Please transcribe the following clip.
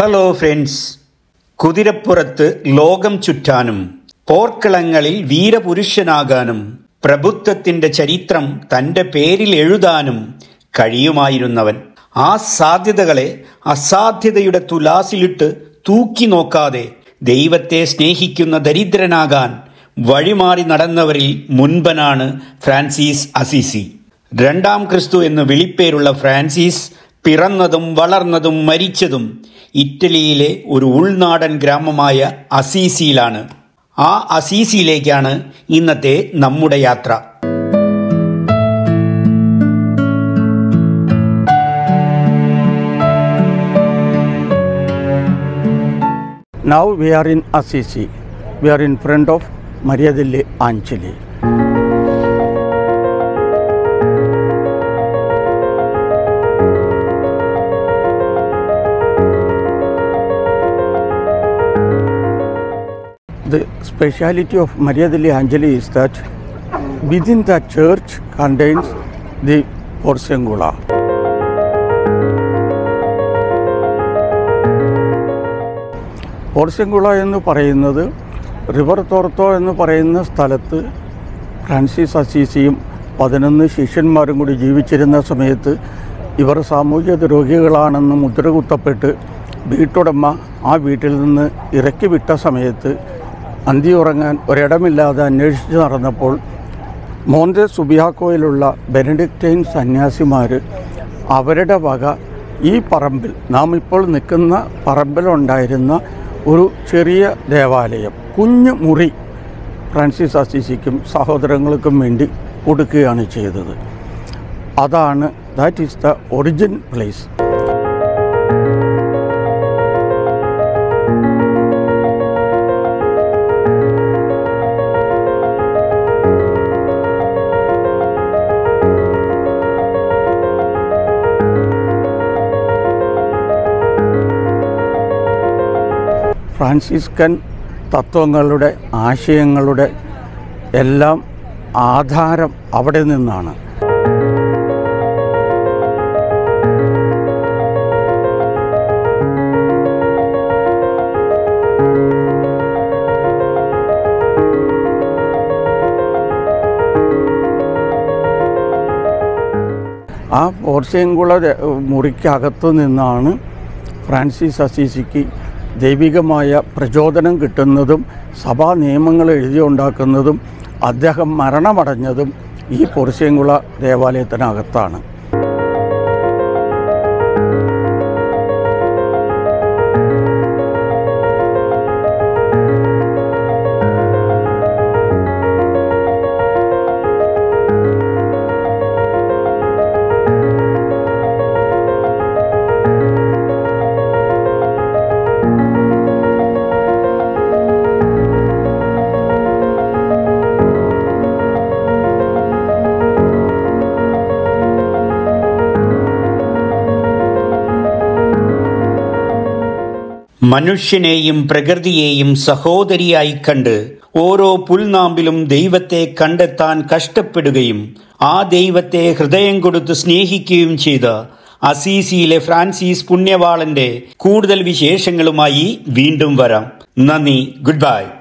Hello friends കുതിരപ്പുറത്ത് ലോകം ചുറ്റാനും പോർക്കളങ്ങളിൽ വീരപുരുഷനാകാനും പ്രഭുത്വത്തിന്റെ ചരിത്രം തന്റെ പേരിൽ എഴുതാനും കഴിയുമായിരുന്നവൻ ആ സാധ്യതകളെ അസാധ്യതയുടെ തുലാസിലിട്ട് തൂക്കി നോക്കാതെ ദൈവത്തെ സ്നേഹിക്കുന്ന ദരിദ്രനാകാൻ വഴിമാറി നടന്നവരിൽ മുൻപനാണ് ഫ്രാൻസിസ് അസീസി രണ്ടാം ക്രിസ്തു എന്ന് വിളിപ്പേരുള്ള ഫ്രാൻസിസ് പിറന്നതും വളർന്നതും മരിച്ചതും ഇറ്റലിയിലെ ഒരു ഉൾനാടൻ ഗ്രാമമായ അസീസിയിലാണ് ആ അസീസിയിലേക്കാണ് ഇന്നത്തെ നമ്മുടെ യാത്ര Now we are in Assisi. We are in front of Maria delle Angeli. The speciality of Maria delle Angeli is that within the church contains the Porciungula. പോർഷ്യങ്കുള എന്ന് പറയുന്നത് റിവർ തോർത്തോ എന്ന് പറയുന്ന സ്ഥലത്ത് ഫ്രാൻസിസ് അസീസിയും പതിനൊന്ന് ശിഷ്യന്മാരും കൂടി ജീവിച്ചിരുന്ന സമയത്ത് ഇവർ സാമൂഹ്യ രോഗികളാണെന്ന് മുദ്ര കുത്തപ്പെട്ട് വീട്ടുടമ ആ വീട്ടിൽ നിന്ന് ഇറക്കി വിട്ട സമയത്ത് അന്തി ഉറങ്ങാൻ ഒരിടമില്ലാതെ അന്വേഷിച്ച് നടന്നപ്പോൾ മോന്തെ സുബിയാക്കോയിലുള്ള ബെനഡിക്റ്റൈൻ സന്യാസിമാർ അവരുടെ വക ഈ പറമ്പിൽ നാം ഇപ്പോൾ നിൽക്കുന്ന പറമ്പിലുണ്ടായിരുന്ന ഒരു ചെറിയ ദേവാലയം കുഞ്ഞു മുറി ഫ്രാൻസിസ് അസീസിക്കും സഹോദരങ്ങൾക്കും വേണ്ടി കൊടുക്കുകയാണ് ചെയ്തത് അതാണ് that is the origin place Franciscan തത്വങ്ങളുടെ ആശയങ്ങളുടെ എല്ലാം ആധാരം അവിടെ നിന്നാണ് ആ പോർഷ്യങ്കുള മുറിക്കകത്തു നിന്നാണ് ഫ്രാൻസിസ് അസീസിക്ക് ദൈവികമായ പ്രചോദനം കിട്ടുന്നതും സഭാ നിയമങ്ങൾ എഴുതിയുണ്ടാക്കുന്നതും അദ്ദേഹം മരണമടഞ്ഞതും ഈ പൊറിശ്യങ്കുള ദേവാലയത്തിനകത്താണ് മനുഷ്യനെയും പ്രകൃതിയെയും സഹോദരിയായി കണ്ട് ഓരോ പുൽനാമ്പിലും ദൈവത്തെ കണ്ടെത്താൻ കഷ്ടപ്പെടുകയും ആ ദൈവത്തെ ഹൃദയം കൊടുത്ത് സ്നേഹിക്കുകയും ചെയ്ത അസീസിയിലെ ഫ്രാൻസിസ് പുണ്യവാളന്റെ കൂടുതൽ വിശേഷങ്ങളുമായി വീണ്ടും വരാം നന്ദി ഗുഡ് ബൈ